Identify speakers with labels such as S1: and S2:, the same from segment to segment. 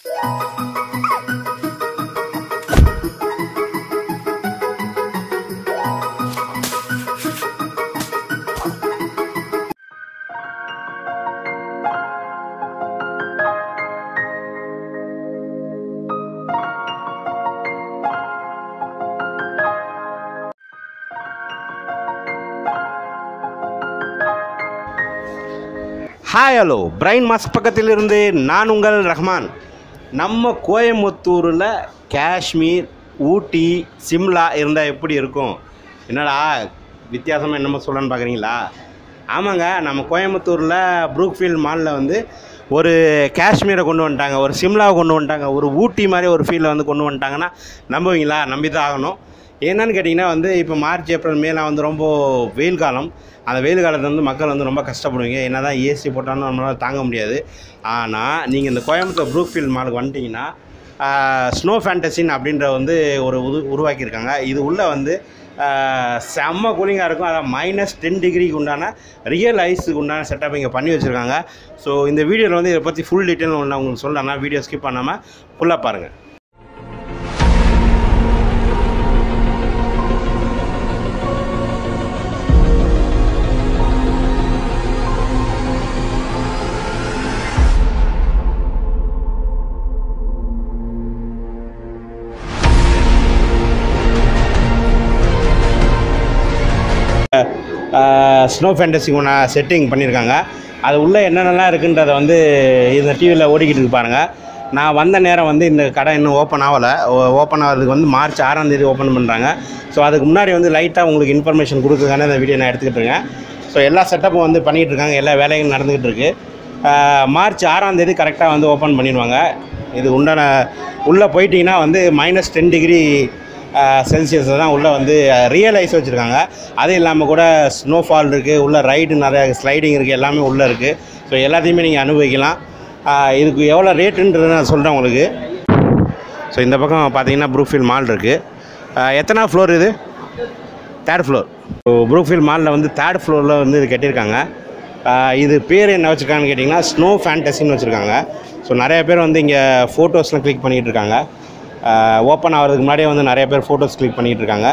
S1: hi hello brain mask பக்கத்திலிருந்து நான் உங்கள் ரஹ்மான் நம்ம கோயம்புத்தூரில் காஷ்மீர் ஊட்டி சிம்லா இருந்தால் எப்படி இருக்கும் என்னடா வித்தியாசமாக என்னமோ சொல்லணும்னு பார்க்குறீங்களா ஆமாங்க நம்ம கோயம்புத்தூரில் ப்ரூக்ஃபீல்ட் மாலில் வந்து ஒரு காஷ்மீரை கொண்டு வந்துட்டாங்க ஒரு சிம்லாவை கொண்டு வந்துட்டாங்க ஒரு ஊட்டி மாதிரி ஒரு ஃபீலை வந்து கொண்டு வந்துட்டாங்கன்னா நம்புவீங்களா நம்பி தான் ஆகணும் என்னன்னு கேட்டிங்கன்னா வந்து இப்போ மார்ச் ஏப்ரல் மேலாம் வந்து ரொம்ப வெயில் காலம் அந்த வெயில் காலத்தில் வந்து மக்கள் வந்து ரொம்ப கஷ்டப்படுவீங்க என்ன தான் ஏசி போட்டாலும் நம்மளால் தாங்க முடியாது ஆனால் நீங்கள் இந்த கோயம்புத்தூர் ப்ரூக்ஃபீல்ட் மாலுக்கு வந்துட்டிங்கன்னா ஸ்னோ ஃபேண்டசின் அப்படின்ற வந்து ஒரு உரு உருவாக்கியிருக்காங்க இது உள்ளே வந்து ஆஹ், செம்ம கூலிங்காக இருக்கும் அதான் மைனஸ் டென் டிகிரிக்கு உண்டான ரியல் ஐஸுக்கு உண்டான செட்டப் இங்கே பண்ணி வச்சுருக்காங்க ஸோ இந்த வீடியோவில் வந்து இதை பற்றி ஃபுல் டீட்டெயில் நான் உங்களுக்கு சொல்கிறேன்னா வீடியோ ஸ்கிப் பண்ணாமல் ஃபுல்லாக பாருங்கள் ஸ்னோ ஃபேண்டசி ஒன்று செட்டிங் பண்ணியிருக்காங்க அது உள்ளே என்னென்னலாம் இருக்குன்றதை வந்து இந்த டிவியில் ஓடிக்கிட்டு இருக்கு பாருங்கள் நான் வந்த நேரம் வந்து இந்த கடை இன்னும் ஓப்பன் ஆகலை ஓப்பன் ஆகிறதுக்கு வந்து மார்ச் ஆறாம் தேதி ஓப்பன் பண்ணுறாங்க ஸோ அதுக்கு முன்னாடி வந்து லைட்டாக உங்களுக்கு இன்ஃபர்மேஷன் கொடுக்குறதுக்கான இந்த வீடியோ நான் எடுத்துக்கிட்டு இருக்கேன் ஸோ எல்லா செட்டப்பும் வந்து பண்ணிகிட்டு இருக்காங்க எல்லா வேலைகளும் நடந்துக்கிட்டு இருக்கு ஆஹ் மார்ச் ஆறாம் தேதி கரெக்டாக வந்து ஓப்பன் பண்ணிடுவாங்க இது உண்டான உள்ளே போயிட்டீங்கன்னா வந்து மைனஸ் டென் டிகிரி செல்சியஸில் தான் உள்ளே வந்து ரியல் ஐஸ் வச்சுருக்காங்க அது இல்லாமல் கூட ஸ்னோஃபால் இருக்குது உள்ள ரைடு நிறைய ஸ்லைடிங் இருக்குது எல்லாமே உள்ளே இருக்குது ஸோ எல்லாத்தையுமே நீங்கள் அனுபவிக்கலாம் ஆஹ் இதுக்கு எவ்வளோ ரேட்டுன்றது நான் சொல்கிறேன் உங்களுக்கு ஸோ இந்த பக்கம் பார்த்தீங்கன்னா ப்ரூஃபீல்ட் மால் இருக்குது எத்தனை ஃப்ளோர் இது தேர்ட் ஃப்ளோர் ஸோ ப்ரூஃபீல்ட் மாலில் வந்து தேர்ட் ஃப்ளோரில் வந்து இது கட்டியிருக்காங்க ஆஹ் இது பேர் என்ன வச்சுருக்காங்கன்னு கேட்டிங்கன்னா ஸ்னோ ஃபேண்டசின்னு வச்சுருக்காங்க ஸோ நிறைய பேர் வந்து இங்கே ஃபோட்டோஸ்லாம் கிளிக் பண்ணிகிட்டு இருக்காங்க ஓப்பன் ஆகிறதுக்கு முன்னாடியே வந்து நிறைய பேர் ஃபோட்டோஸ் கிளிக் பண்ணிகிட்டு இருக்காங்க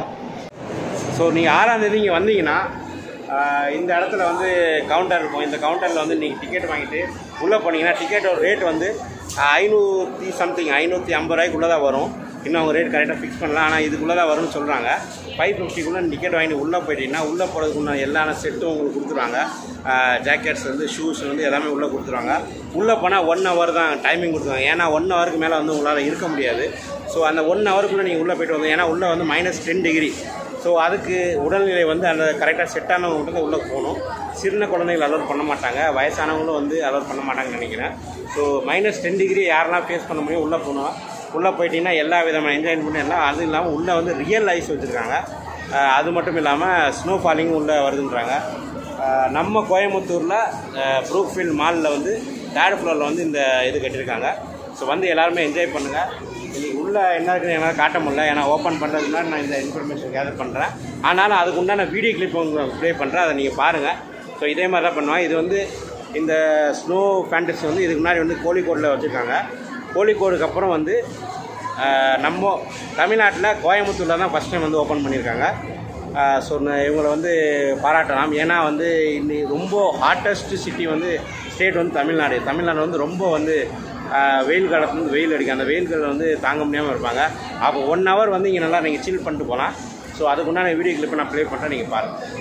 S1: ஸோ நீங்கள் ஆறாம் தேதி இங்கே வந்தீங்கன்னா ஆஹ் இந்த இடத்துல வந்து கவுண்டர் இருக்கும் இந்த கவுண்டரில் வந்து நீங்கள் டிக்கெட் வாங்கிட்டு உள்ளே போனீங்கன்னா டிக்கெட்டோட ரேட் வந்து ஐநூற்றி சம்திங் ஐநூற்றி ஐம்பது ரூபாய்க்குள்ளே தான் வரும் இன்னும் அவங்க ரேட் கரெக்டாக ஃபிக்ஸ் பண்ணலாம் ஆனால் இதுக்குள்ளே தான் வரும்னு சொல்கிறாங்க ஃபைவ் ஃபிஃப்டிக்குள்ளே டிக்கெட் வாங்கி உள்ளே போயிட்டீங்கன்னா உள்ளே போகிறதுக்குள்ள எல்லா செட்டும் உங்களுக்கு கொடுத்துருவாங்க ஜாக்கெட்ஸ் வந்து ஷூஸ் வந்து எல்லாமே உள்ளே கொடுத்துருவாங்க உள்ளே போனால் ஒன் ஹவர் தான் டைமிங் கொடுத்துருவாங்க ஏன்னா ஒன் ஹவருக்கு மேலே வந்து உங்களால் இருக்க முடியாது ஸோ அந்த ஒன் ஹவருக்குள்ளே நீங்கள் உள்ளே போயிட்டு வந்து ஏன்னா உள்ளே வந்து மைனஸ் டென் டிகிரி ஸோ அதுக்கு உடல்நிலை வந்து அந்த கரெக்டாக செட்டானவங்க மட்டும் தான் உள்ளே போகணும் சின்ன குழந்தைகள் அலோட் பண்ண மாட்டாங்க வயசானவங்களும் வந்து அலோட் பண்ண மாட்டாங்கன்னு நினைக்கிறேன் ஸோ மைனஸ் டென் டிகிரி யாரெல்லாம் ஃபேஸ் பண்ண முடியும் உள்ளே போகணும் உள்ளே போயிட்டீங்கன்னா எல்லா விதமான என்ஜாய்மெண்ட் எல்லாம் அது இல்லாமல் உள்ளே வந்து ரியல் ஐஸ் வச்சுருக்காங்க அஹ் அது மட்டும் இல்லாமல் ஸ்னோ ஃபாலிங் உள்ளே வருதுன்றாங்க அஹ் நம்ம கோயம்புத்தூரில் ப்ரூக்ஃபீல்ட் மாலில் வந்து தேர்ட் ஃப்ளோரில் வந்து இந்த இது கட்டியிருக்காங்க ஸோ வந்து எல்லாருமே என்ஜாய் பண்ணுங்கள் இன்னைக்கு உள்ளே என்ன இருக்குன்னு என்னால் காட்ட முடியல ஏன்னா ஓப்பன் பண்ணுறதுக்கு முன்னாடி நான் இந்த இன்ஃபர்மேஷன் கேதர் பண்ணுறேன் ஆனாலும் அதுக்கு உண்டான வீடியோ கிளிப் உங்களுக்கு ப்ளே பண்ணுறேன் அதை நீங்கள் பாருங்கள் ஸோ இதே மாதிரி தான் பண்ணுவேன் இது வந்து இந்த ஸ்னோ ஃபேண்டசி வந்து இதுக்கு முன்னாடி வந்து கோழிக்கோடில் வச்சுருக்காங்க கோழிக்கோடுக்கு அப்புறம் வந்து ஆஹ், நம்ம தமிழ்நாட்டில் கோயம்புத்தூரில் தான் ஃபஸ்ட் டைம் வந்து ஓப்பன் பண்ணியிருக்காங்க ஸோ இவங்களை வந்து பாராட்டலாம் ஏன்னா வந்து இன்னைக்கு ரொம்ப ஹாட்டஸ்ட் சிட்டி வந்து ஸ்டேட் வந்து தமிழ்நாடு தமிழ்நாடு வந்து ரொம்ப வந்து ஆஹ், வெயில் காலத்துல வந்து வெயில் அடிக்கும் அந்த வெயில்கள் வந்து தாங்க முடியாமல் இருப்பாங்க அப்போ ஒன் ஹவர் வந்து இங்கே நல்லா நீங்கள் சில் பண்ணிட்டு போகலாம் ஸோ அதுக்குண்டான வீடியோ கிளிப்பை நான் ப்ளே பண்ணுறேன் நீங்கள் பாருங்கள்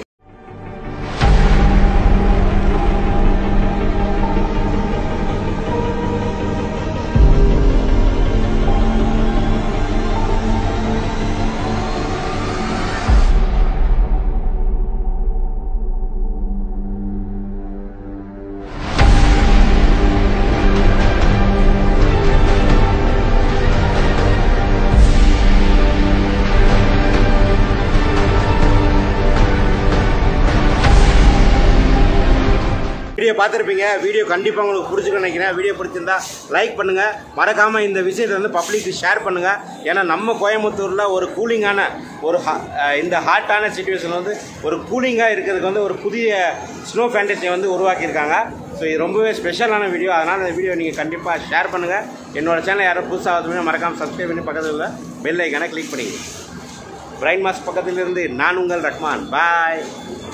S1: வீடியோ பார்த்துருப்பீங்க வீடியோ கண்டிப்பாக உங்களுக்கு பிடிச்சிருக்குன்னு நினைக்கிறேன் வீடியோ பிடிச்சிருந்தா லைக் பண்ணுங்கள் மறக்காமல் இந்த விஷயத்தை வந்து பப்ளிக்கு ஷேர் பண்ணுங்கள் ஏன்னா நம்ம கோயம்புத்தூரில் ஒரு கூலிங்கான ஒரு ha- அஹ் இந்த ஹாட்டான சுச்சுவேஷன் வந்து ஒரு கூலிங்காக இருக்கிறதுக்கு வந்து ஒரு புதிய ஸ்னோ ஃபேண்டசியை வந்து உருவாக்கியிருக்காங்க ஸோ இது ரொம்பவே ஸ்பெஷலான வீடியோ அதனால் இந்த வீடியோ நீங்கள் கண்டிப்பாக ஷேர் பண்ணுங்கள் என்னோட சேனல் யாரும் புதுசாக வந்து மறக்காமல் சப்ஸ்கிரைப் பண்ணி பக்கத்தில் உள்ள பெல் ஐக்கானை கிளிக் பண்ணிங்க பிரைன் மாஸ் பக்கத்திலிருந்து நான் உங்கள் ரஹ்மான் பாய்